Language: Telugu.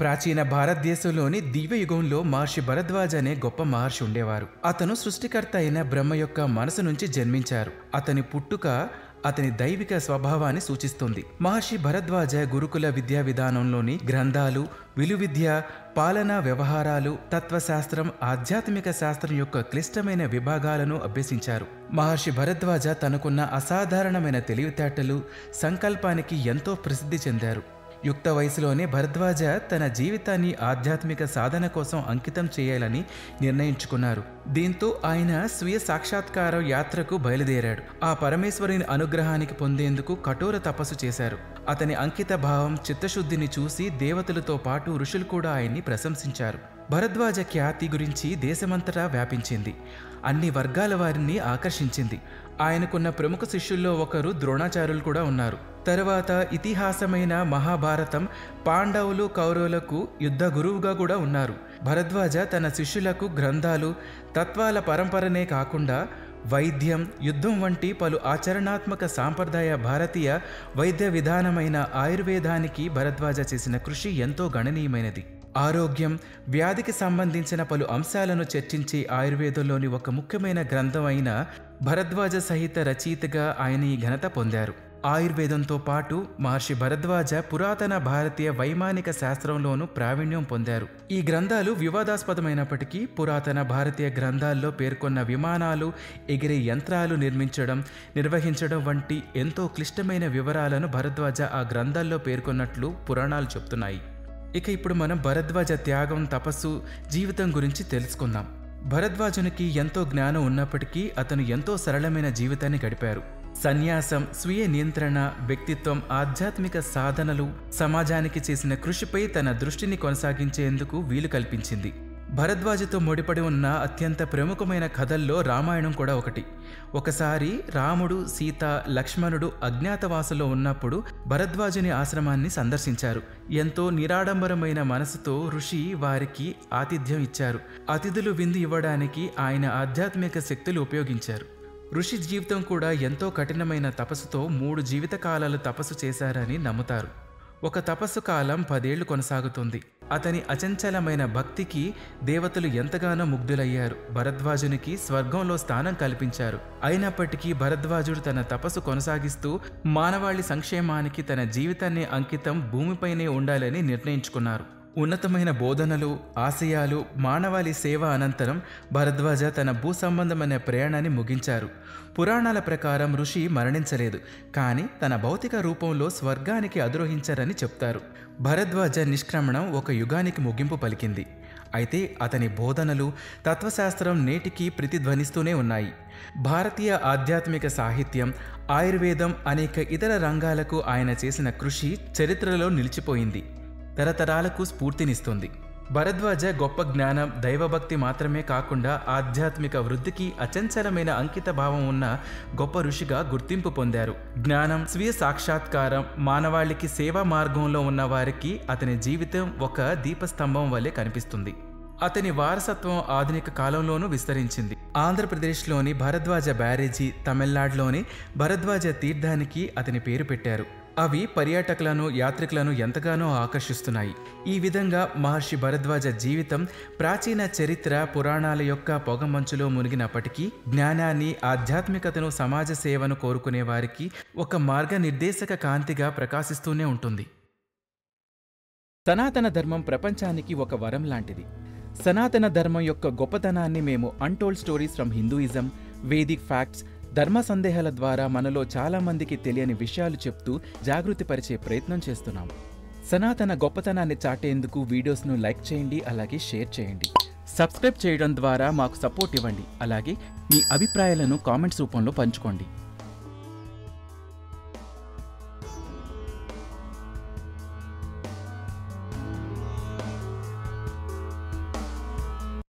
ప్రాచీన భారతదేశంలోని దివ్య యుగంలో మహర్షి భరద్వాజ అనే గొప్ప మహర్షి ఉండేవారు అతను సృష్టికర్త అయిన బ్రహ్మ యొక్క మనసు నుంచి జన్మించారు అతని పుట్టుక అతని దైవిక స్వభావాన్ని సూచిస్తుంది మహర్షి భరద్వాజ గురుకుల విద్యా విధానంలోని గ్రంథాలు విలువిద్య పాలనా వ్యవహారాలు తత్వశాస్త్రం ఆధ్యాత్మిక శాస్త్రం యొక్క క్లిష్టమైన విభాగాలను అభ్యసించారు మహర్షి భరద్వాజ తనకున్న అసాధారణమైన తెలివితేటలు సంకల్పానికి ఎంతో ప్రసిద్ధి చెందారు యుక్త వయసులోనే భరద్వాజ తన జీవితాన్ని ఆధ్యాత్మిక సాధన కోసం అంకితం చేయాలని నిర్ణయించుకున్నారు దీంతో ఆయన స్వీయ సాక్షాత్కార యాత్రకు బయలుదేరాడు ఆ పరమేశ్వరుని అనుగ్రహానికి పొందేందుకు కఠోర తపస్సు చేశారు అతని అంకిత భావం చిత్తశుద్ధిని చూసి దేవతలతో పాటు ఋషులు కూడా ఆయన్ని ప్రశంసించారు భరద్వాజ ఖ్యాతి గురించి దేశమంతటా వ్యాపించింది అన్ని వర్గాల వారిని ఆకర్షించింది ఆయనకున్న ప్రముఖ శిష్యుల్లో ఒకరు ద్రోణాచార్యులు కూడా ఉన్నారు తరువాత ఇతిహాసమైన మహాభారతం పాండవులు కౌరవులకు యుద్ధ గురువుగా కూడా ఉన్నారు భరద్వాజ తన శిష్యులకు గ్రంథాలు తత్వాల పరంపరనే కాకుండా వైద్యం యుద్ధం వంటి పలు ఆచరణాత్మక సాంప్రదాయ భారతీయ వైద్య విధానమైన ఆయుర్వేదానికి భరద్వాజ చేసిన కృషి ఎంతో గణనీయమైనది ఆరోగ్యం వ్యాధికి సంబంధించిన పలు అంశాలను చర్చించే ఆయుర్వేదంలోని ఒక ముఖ్యమైన గ్రంథం అయిన భరద్వాజ సహిత రచయితగా ఆయన ఈ ఘనత పొందారు ఆయుర్వేదంతో పాటు మహర్షి భరద్వాజ పురాతన భారతీయ వైమానిక శాస్త్రంలోనూ ప్రావీణ్యం పొందారు ఈ గ్రంథాలు వివాదాస్పదమైనప్పటికీ పురాతన భారతీయ గ్రంథాల్లో పేర్కొన్న విమానాలు ఎగిరే యంత్రాలు నిర్మించడం నిర్వహించడం వంటి ఎంతో క్లిష్టమైన వివరాలను భరద్వాజ ఆ గ్రంథాల్లో పేర్కొన్నట్లు పురాణాలు చెప్తున్నాయి ఇక ఇప్పుడు మనం భరద్వాజ త్యాగం తపస్సు జీవితం గురించి తెలుసుకుందాం భరద్వాజునికి ఎంతో జ్ఞానం ఉన్నప్పటికీ అతను ఎంతో సరళమైన జీవితాన్ని గడిపారు సన్యాసం స్వీయ నియంత్రణ వ్యక్తిత్వం ఆధ్యాత్మిక సాధనలు సమాజానికి చేసిన కృషిపై తన దృష్టిని కొనసాగించేందుకు వీలు కల్పించింది భరద్వాజతో ముడిపడి ఉన్న అత్యంత ప్రముఖమైన కథల్లో రామాయణం కూడా ఒకటి ఒకసారి రాముడు సీత లక్ష్మణుడు అజ్ఞాతవాసంలో ఉన్నప్పుడు భరద్వాజుని ఆశ్రమాన్ని సందర్శించారు ఎంతో నిరాడంబరమైన మనసుతో ఋషి వారికి ఆతిథ్యం ఇచ్చారు అతిథులు విందు ఇవ్వడానికి ఆయన ఆధ్యాత్మిక శక్తులు ఉపయోగించారు ఋషి జీవితం కూడా ఎంతో కఠినమైన తపస్సుతో మూడు జీవిత కాలాలు తపస్సు చేశారని నమ్ముతారు ఒక తపస్సు కాలం పదేళ్లు కొనసాగుతుంది అతని అచంచలమైన భక్తికి దేవతలు ఎంతగానో ముగ్ధులయ్యారు భరద్వాజునికి స్వర్గంలో స్థానం కల్పించారు అయినప్పటికీ భరద్వాజుడు తన తపస్సు కొనసాగిస్తూ మానవాళి సంక్షేమానికి తన జీవితాన్ని అంకితం భూమిపైనే ఉండాలని నిర్ణయించుకున్నారు ఉన్నతమైన బోధనలు ఆశయాలు మానవాళి సేవ అనంతరం భరద్వాజ తన భూ సంబంధమైన ప్రయాణాన్ని ముగించారు పురాణాల ప్రకారం ఋషి మరణించలేదు కానీ తన భౌతిక రూపంలో స్వర్గానికి అధిరోహించారని చెప్తారు భరద్వాజ నిష్క్రమణం ఒక యుగానికి ముగింపు పలికింది అయితే అతని బోధనలు తత్వశాస్త్రం నేటికి ప్రతిధ్వనిస్తూనే ఉన్నాయి భారతీయ ఆధ్యాత్మిక సాహిత్యం ఆయుర్వేదం అనేక ఇతర రంగాలకు ఆయన చేసిన కృషి చరిత్రలో నిలిచిపోయింది తరతరాలకు స్ఫూర్తినిస్తుంది భరద్వాజ గొప్ప జ్ఞానం దైవభక్తి మాత్రమే కాకుండా ఆధ్యాత్మిక వృద్ధికి అచంచలమైన అంకిత భావం ఉన్న గొప్ప ఋషిగా గుర్తింపు పొందారు జ్ఞానం స్వీయ సాక్షాత్కారం మానవాళికి సేవా మార్గంలో ఉన్న వారికి అతని జీవితం ఒక దీపస్తంభం వలె కనిపిస్తుంది అతని వారసత్వం ఆధునిక కాలంలోనూ విస్తరించింది ఆంధ్రప్రదేశ్లోని భరద్వాజ బ్యారేజీ తమిళనాడులోని భరద్వాజ తీర్థానికి అతని పేరు పెట్టారు అవి పర్యాటకులను యాత్రికులను ఎంతగానో ఆకర్షిస్తున్నాయి ఈ విధంగా మహర్షి భరద్వాజ జీవితం ప్రాచీన చరిత్ర పురాణాల యొక్క పొగమంచులో మునిగినప్పటికీ జ్ఞానాన్ని ఆధ్యాత్మికతను సమాజ సేవను కోరుకునే వారికి ఒక మార్గనిర్దేశక కాంతిగా ప్రకాశిస్తూనే ఉంటుంది సనాతన ధర్మం ప్రపంచానికి ఒక వరం లాంటిది సనాతన ధర్మం యొక్క గొప్పతనాన్ని మేము untold stories from Hinduism Vedic facts ధర్మ సందేహాల ద్వారా మనలో చాలా మందికి తెలియని విషయాలు చెప్తూ జాగృతి పరిచే ప్రయత్నం చేస్తున్నాం సనాతన గొప్పతనాన్ని చాటేందుకు వీడియోస్ను లైక్ చేయండి అలాగే షేర్ చేయండి సబ్స్క్రైబ్ చేయడం ద్వారా మాకు సపోర్ట్ ఇవ్వండి అలాగే మీ అభిప్రాయాలను కామెంట్స్ రూపంలో పంచుకోండి